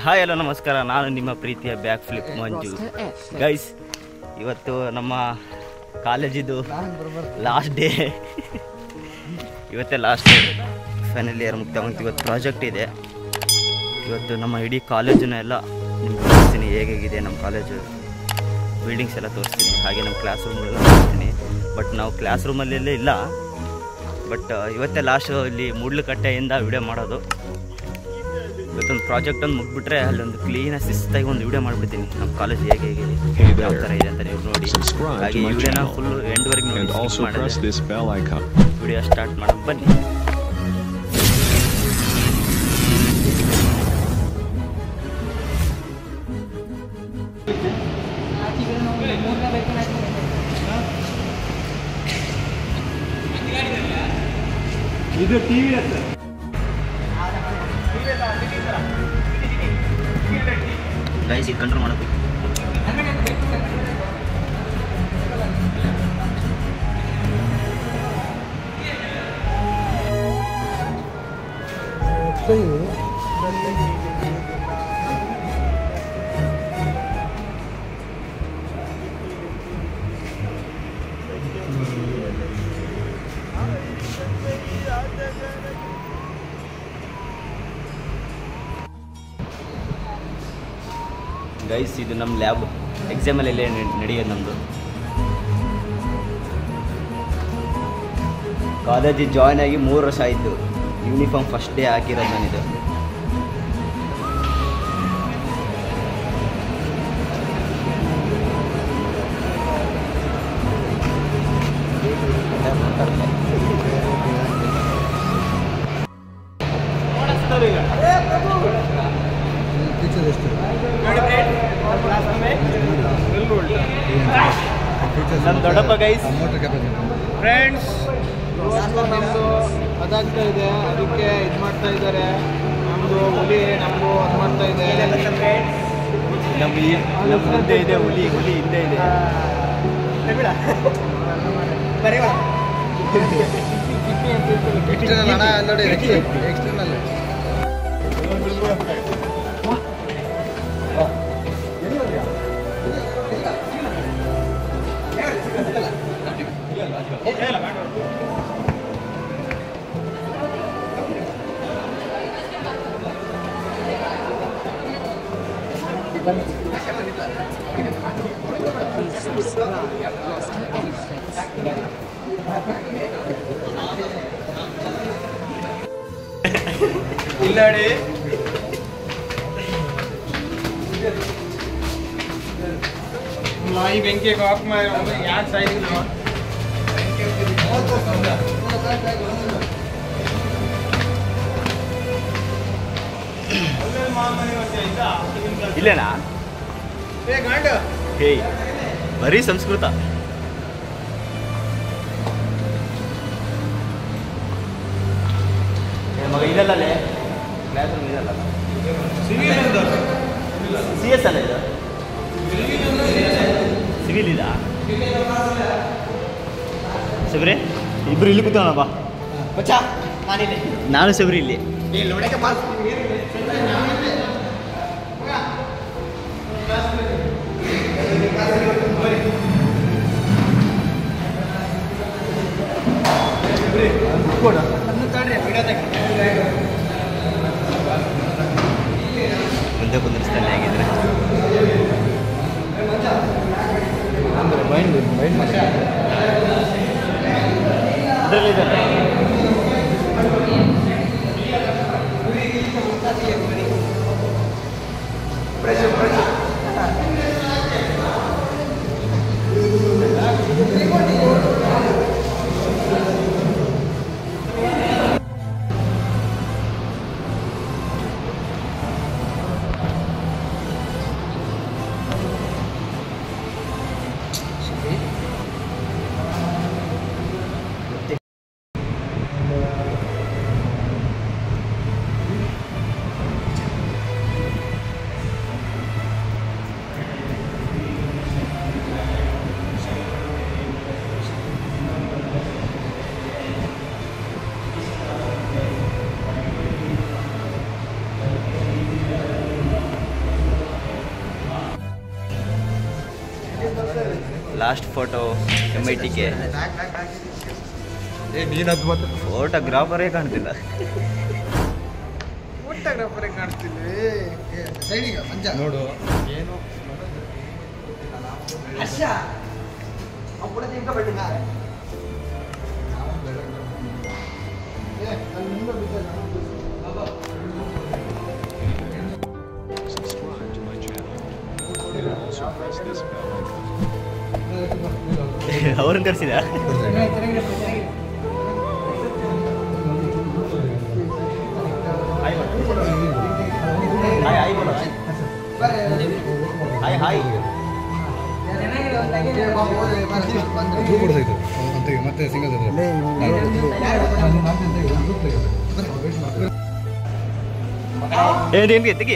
Hi hello ನಮಸ್ಕಾರ ನಾನು ನಿಮ್ಮ ಪ್ರೀತಿಯ ಬ್ಯಾಕ್ ಫ್ಲಿಪ್ ಮಂಜು ಗೈಸ್ ಇವತ್ತು ನಮ್ಮ ಕಾಲೇಜಿದು ಲಾಸ್ಟ್ ಡೇ ಇವತ್ತೇ ಲಾಸ್ಟ್ ಡೇ ಫೈನಲ್ ಇಯರ್ ಮುಕ್ತ ಇವತ್ತು ಪ್ರಾಜೆಕ್ಟ್ ಇದೆ ಇವತ್ತು ನಮ್ಮ ಇಡೀ ಕಾಲೇಜನ್ನ ಎಲ್ಲ ನಿಮ್ಗೆ ತೋರಿಸ್ತೀನಿ ಹೇಗಿದೆ ನಮ್ಮ ಕಾಲೇಜು ಬಿಲ್ಡಿಂಗ್ಸ್ ಎಲ್ಲ ತೋರಿಸ್ತೀನಿ ಹಾಗೆ ನಮ್ಮ ಕ್ಲಾಸ್ ರೂಮ್ಗಳನ್ನ ತೋರಿಸ್ತೀನಿ ಬಟ್ ನಾವು ಕ್ಲಾಸ್ ರೂಮಲ್ಲೆಲ್ಲೇ ಇಲ್ಲ ಬಟ್ ಇವತ್ತೇ ಲಾಸ್ಟು ಇಲ್ಲಿ ಮೂಡ್ಲುಕಟ್ಟೆಯಿಂದ ವಿಡಿಯೋ ಮಾಡೋದು ಇವತ್ತೊಂದು ಪ್ರಾಜೆಕ್ಟ್ ಒಂದು ಮುಗ್ಬಿಟ್ರೆ ಅಲ್ಲೊಂದು ಕ್ಲೀನಾಗಿ ಶಿಸ್ತಾಗಿ ಒಂದು ವಿಡಿಯೋ ಮಾಡಿಬಿಡ್ತೀನಿ ನಮ್ಮ ಕಾಲೇಜ್ ಹೇಗೆ ಹೇಗೆ ಯಾವ ಥರ ಇದೆ ಅಂತ ನೀವು ನೋಡಿ Subscribe ಹಾಗೆ to ಈ my ವಿಡಿಯೋನ channel. ಫುಲ್ ಎಂಡ್ವರೆಗೆ and ನೋಡಿ also press this bell icon. Video start ಮಾಡೋಣ ಬನ್ನಿ ಇದು ಟಿವಿ ಅಂತ ಗೈಸ್ ಇದು ಕಂಟ್ರೋಲ್ ಮಾಡಬೇಕು ಗೈಸ್ ಇದು ನಮ್ಮ ಲ್ಯಾಬ್ ಎಕ್ಸಾಮಲ್ಲಿ ನಡೆಯೋದು ನಮ್ಮದು ಕಾಲೇಜಿಗೆ ಜಾಯ್ನ್ ಆಗಿ ಮೂರು ವರ್ಷ ಆಯಿತು ಯೂನಿಫಾರ್ಮ್ ಫಸ್ಟ್ ಡೇ ಹಾಕಿರೋದು ನಾನಿದು ನಮ್ಮ ದೊಡ್ಡಪ್ಪ ಗೈಸ್ ಫ್ರೆಂಡ್ಸ್ ಇವತ್ತು ನಮ್ಮದು ಅದಾಗ್ತಾ ಇದೆ ಅದಕ್ಕೆ ಇದು ಮಾಡ್ತಾ ಇದ್ದಾರೆ ನಮ್ಮದು ಹುಲಿ ನಮ್ಮದು ಅದು ಮಾಡ್ತಾ ಇದೆ ನಮ್ಮ ಈ ನಮ್ಮ ಮುಂದೆ ಇದೆ ಹುಲಿ ಹುಲಿ ಹಿಂದೆ ಇದೆ ಇಲ್ಲಡಿ ನಾಯಿ ಬೆಂಕಿಗೆ ಆಫ್ ಮಾಡಿ ಯಾಕೆ ಸಾಯ್ತಿಲ್ಲ ಇಲ್ಲೇನಾ ಏ ಗಾಂಡ ಹೇಯ್ ಬರೀ ಸಂಸ್ಕೃತ ಏ ಮಗ ಇದಲ್ಲೇ ಕ್ಲಾಸ್ ರೂಮ್ ಇದಲ್ಲ ಸಿ ಎಸ್ ಅಲ್ಲ ಇದು ಸಿವಿಲ್ ಇದಾ ಸಬ್ರಿ ಇಬ್ರು ಇಲ್ಲಿ ಕೂತೋಣ ಬಾ ನಾನು ಸಬ್ರಿ ಇಲ್ಲಿ ಮುಂದೆ ಕುಂದಿರಿಸ್ತಾನೆ ಹೇಗಿದ್ರೆ ಇದರಲ್ಲಿದೆ ಲಾಸ್ಟ್ ಫೋಟೋ ಎಮ್ ಐ ಟಿಗೆ ಏ ನೀನು ಅದು ಮತ್ತೆ ಫೋಟೋಗ್ರಾಫರೇ ಕಾಣ್ತಿಲ್ಲ ಫೋಟೋಗ್ರಾಫರೇ ಕಾಣ್ತಿಲ್ವಿ ನೋಡು ಏನು ಅವ್ರನ್ನ ಕರ್ಸಿದ ಹಾಯ್ ಹಾಯ್ ಬೋಲೋ ಹಾಯ್ ಹಾಯ್ ಮತ್ತೆ ಸಿಂಗಲ್ ಏನೇನ್ಗೆ ತೆಗಿಯ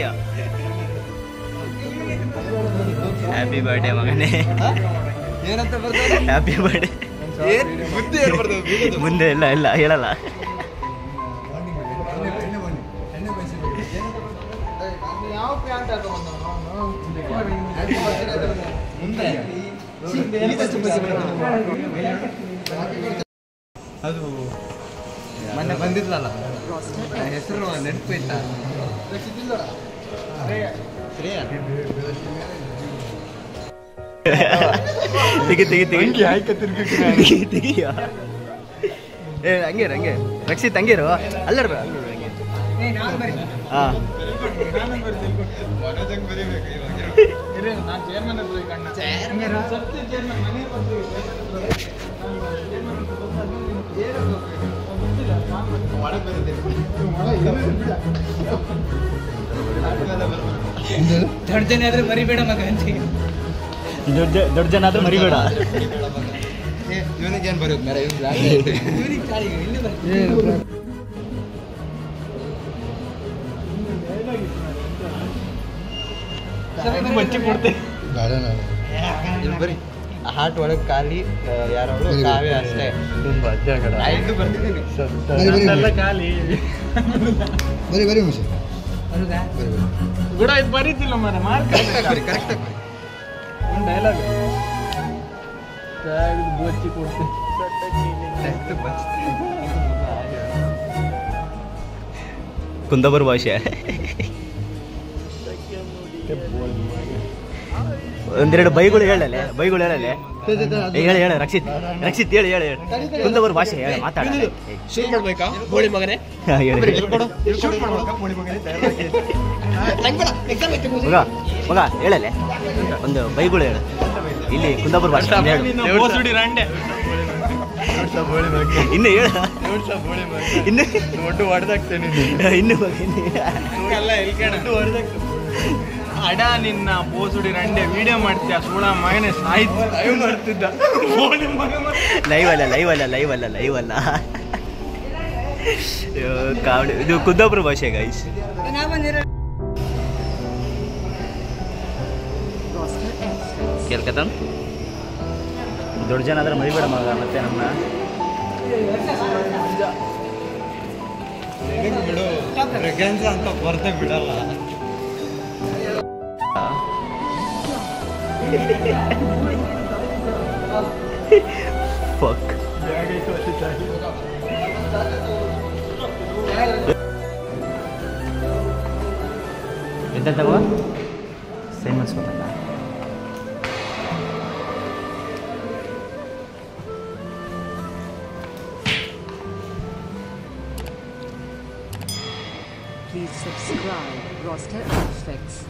ಹ್ಯಾಪಿ ಬರ್ಡೇ ಮಗನೇ ಏನಂತ ಬರ್ತಾರೆ ಹ್ಯಾಪಿ ಬರ್ಡೇ ಏನ್ ಬುದ್ಧಿ ಹೇಳ್ಬಾರ್ದು ಮುಂದೆ ಇಲ್ಲ ಇಲ್ಲ ಹೇಳಲ್ಲ ಯಾವ ಪ್ಯಾಂಟ್ ಅದು ಮೊನ್ನೆ ಬಂದಿದ್ಲಲ್ಲ ಹೆಸರು ನೆನಪು ಇಲ್ಲ ಶ್ರೇಯ ತೆಗಿ ತೆಗಿ ತೆಗಿ ಹಂಗೆ ಆಯ್ಕೆ ತಿರ್ಗಿ ತೆಗಿ ತೆಗಿಯ ಏ ಹಂಗೆ ಇರು, ಹಂಗೆ ರಕ್ಷಿತ್ ಹಂಗೆ ಇರು ಅಲ್ಲರ ಹಂಗೆ ಹಾಂ ನಾನು ಚೇರ್ಮನ್ ಹತ್ರ ಈಗ ಅಣ್ಣ. ಸತ್ಯ ಚೇರ್ಮನ್ ಮನೆ ಬಂದು ದೊಡ್ಡ ಜನ ಆದ್ರೆ ಮರಿಬೇಡ ಮಗ ಅಂತ ದೊಡ್ಡ ದೊಡ್ಡ ಜನ ಆದ್ರೂ ಮರಿಬೇಡ ಇವನಿಗೇನು ಬರುತ್ತೆ ಮೇರೆ ಇವ್ನಿಗೆ ಕಾಲಿಗೆ ಇಲ್ಲಿ ಬರ್ತೀನಿ ಮಚ್ಚಿ ಕೊಡ್ತೆ ಬರೀ ಹಾರ್ಟ್ ಒಳಗೆ ಖಾಲಿ ಯಾರವಳು ಕಾವ್ಯ ಅಷ್ಟೇ ಐದು ಬರ್ತಿದ್ದೀನಿ ನಂದೆಲ್ಲ ಖಾಲಿ ಬರಿ ಬರಿ ಮುಷಿ ಹೌದಾ ಬರಿ ಬರಿ ಗುಡ ಇದು ಬರೀತಿಲ್ಲ ಮರ ಮಾರ್ಕ್ ಕರೆಕ್ಟ್ ಒಂದು ಡೈಲಾಗ್ ಬೋಚಿ ಕೊಡ್ತೀನಿ ಕುಂದಬರ್ ಭಾಷೆ ಒಂದೆರಡು ಬೈಗಳು ಹೇಳಲೆ ಬೈಗಳು ಹೇಳಲೆ ಏ, ಹೇಳು ಹೇಳು ರಕ್ಷಿತ್ ರಕ್ಷಿತ್ ಹೇಳು ಹೇಳು ಹೇಳು ಕುಂದಬರ್ ಭಾಷೆ ಹೇಳು ಮಾತಾಡ ಶೂಟ್ ಮಾಡ್ಬೇಕಾ ಬೋಳಿ ಮಗನೇ ಮಗ ಮಗ ಹೇಳಲೆ ಒಂದು ಬೈಗಳು ಹೇಳು ಇಲ್ಲಿ ಕುಂದಾಪುರ ಭಾಷೆ ಒಂದು ಹೇಳು. ರಂಡೆ ಇನ್ನು ಹೇಳು ಇನ್ನು ದೊಡ್ಡ ಹೊಡೆದಾಗ್ತೇನೆ ಇನ್ನು ಮಗ, ಇನ್ನು ಎಲ್ಲ ಎಲ್ಕಣ ಅಡ ನಿನ್ನ ಬೋಸುಡಿ ರಂಡೆ ವಿಡಿಯೋ ಮಾಡ್ತೀಯ ಸುಳ ಮಗನೇ ಸಾಯ್ತು ಲೈವ್ ಮಾಡ್ತಿದ್ದ ಲೈವ್ ಅಲ್ಲ ಲೈವ್ ಅಲ್ಲ ಲೈವ್ ಅಲ್ಲ ಲೈವ್ ಅಲ್ಲ ಅಯ್ಯೋ, ಕಾವಡಿ ಇದು ಕುಂದಾಪುರ ಭಾಷೆ ಗೈಸ್ ನಾ ಬಂದಿರೋ ಕೇಳ್ಕತಾನ ದೊಡ್ಡ ಜನ ಆದ್ರೆ ಮರಿಬೇಡ ಮಗ ಮತ್ತೆ ನಮ್ಮ ಬಿಡು ಬ್ರೆಗನ್ಸ್ ಅಂತ ಬರ್ತೆ ಬಿಡಲ್ಲ ಫಕ್ ಎಂತ ತಗೋ ಸೈನ್ ಮಾಡಿಸ್ಕೊತಲ್ಲ Please subscribe Roster Effects.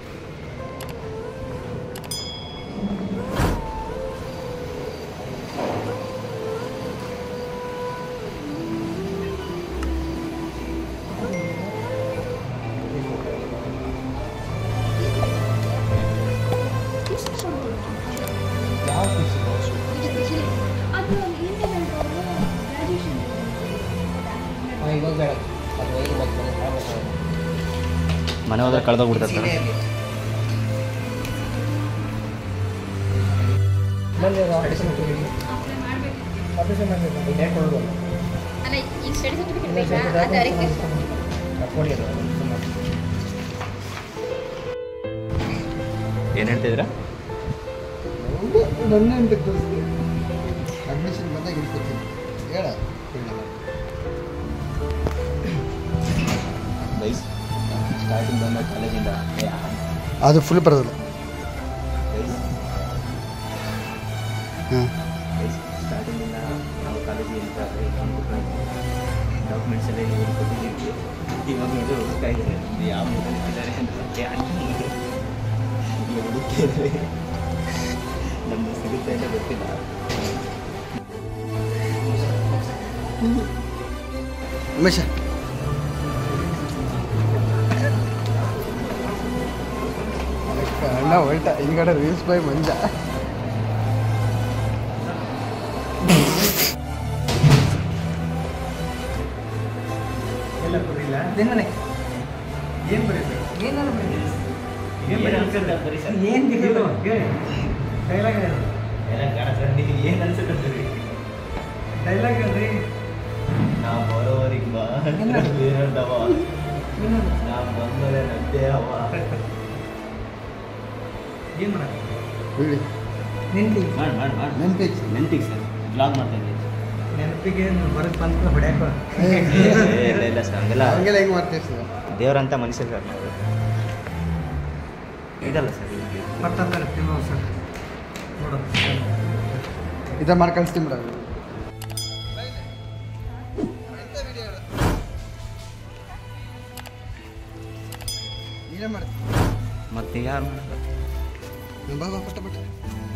ಅದು ಇಂಟರ್ನೆಟ್ ಗ್ರಾಜುಯೇಷನ್ ಇವಾಗ ಬೇಡ ಅದು ಹೋಗಿ ಮತ್ತೆ ಮನೆ ಹೋದ್ರೆ ಕಳೆದೋಗ್ಬಿಡ್ತಾರೆ ಅಪ್ಲೈ ಮಾಡಬೇಕು ಅಲ್ಲ ಈಗ ಸ್ಟಡಿ ಸರ್ಟಿಫಿಕೇಟ್ ಬೇಕಾ ಅದು ವೆರಿಫಿಕೇಶನ್ ಏನು ಹೇಳ್ತಿದ್ರ ನನ್ನ ಅಂತ ಅಡ್ಮಿಷನ್ ಬಂದಾಗ ಇಟ್ಕೊತೀನಿ ಹೇಳ ಗೈಸ್ ಸ್ಟಾರ್ಟಿಂಗ್ ಬಂದ ಕಾಲೇಜಿಂದ ಅದು ಫುಲ್ ಬರೋದಿಲ್ಲ ಗೈಸ್ ಹಾಂ ಗೈಸ್ ಸ್ಟಾರ್ಟಿಂಗಿಂದ ನಾವು ಕಾಲೇಜಿಗೆ ಅಂತ ಡಾಕ್ಯುಮೆಂಟ್ಸ್ ಎಲ್ಲ ನೀವು ಕೊಟ್ಟಿದ್ದೀವಿ ಇವಾಗ ಇದು ಹುಡುಕ್ತಾ ಇದ್ದಾರೆ ಇದು ಯಾವ ಮೊಬೈಲ್ ಇಟ್ಟಿದ್ದಾರೆ ಅಂತ ಇಲ್ಲಿ ಹುಡುಕ್ತಾ ಇದ್ದಾರೆ ನಮ್ಮದು ಸಿಗುತ್ತೆ ಅಂತ ಗೊತ್ತಿಲ್ಲ ಉಮೇಶ ಅಣ್ಣ ಹೊಲ್ಟ ಹಿಂಗಡೆ ರೀಲ್ಸ್ ಬೈ ಮಂಜ ಏನು ಅನ್ಸುತ್ತೆ ನಾ ಬರೋವರಿಗೆ ಮಾತ್ರ ಬೇರೆಂದವ ನಾ ಬಂದರೆ ನದ್ದೇ ಅವ ಬಿಡಿ ಮಾಡಿ ಮಾಡಿ ಮಾಡಿ ನೆನ್ಪಿಗೆ ನೆನಪಿಗೆ ಸರ್ ಬ್ಲಾಗ್ ಮಾಡ್ತಾ ಇದ್ದೀನಿ ನೆನಪಿಗೆ ಬರೋದು ಬಂತು ಹೊಡ್ಯಾಕ ಇಲ್ಲ ಇಲ್ಲ ಸರ್ ಹಂಗೆಲ್ಲ ಹಂಗೆಲ್ಲ ಹೆಂಗೆ ಮಾಡ್ತೀವಿ ಸರ್ ದೇವರಂತ ಮನುಷ್ಯ ಸರ್ ನಾವು ಇದಲ್ಲ ಸರ್ ಇದು. ಬರ್ತಾರೆ ತಿನ್ನೋ ಸರ್ ನೋಡು ಇದ ಮಾಡಿ ಕಳಿಸ್ತೀನಿ ಬಿಡ ನೀನೇ ಮಾಡ್ತೀನಿ ಮತ್ತೆ ಯಾರು ಮಾಡಲ್ಲ ಬಾ ಬಾ ಪಟ್ಟ ಪಟ್ಟ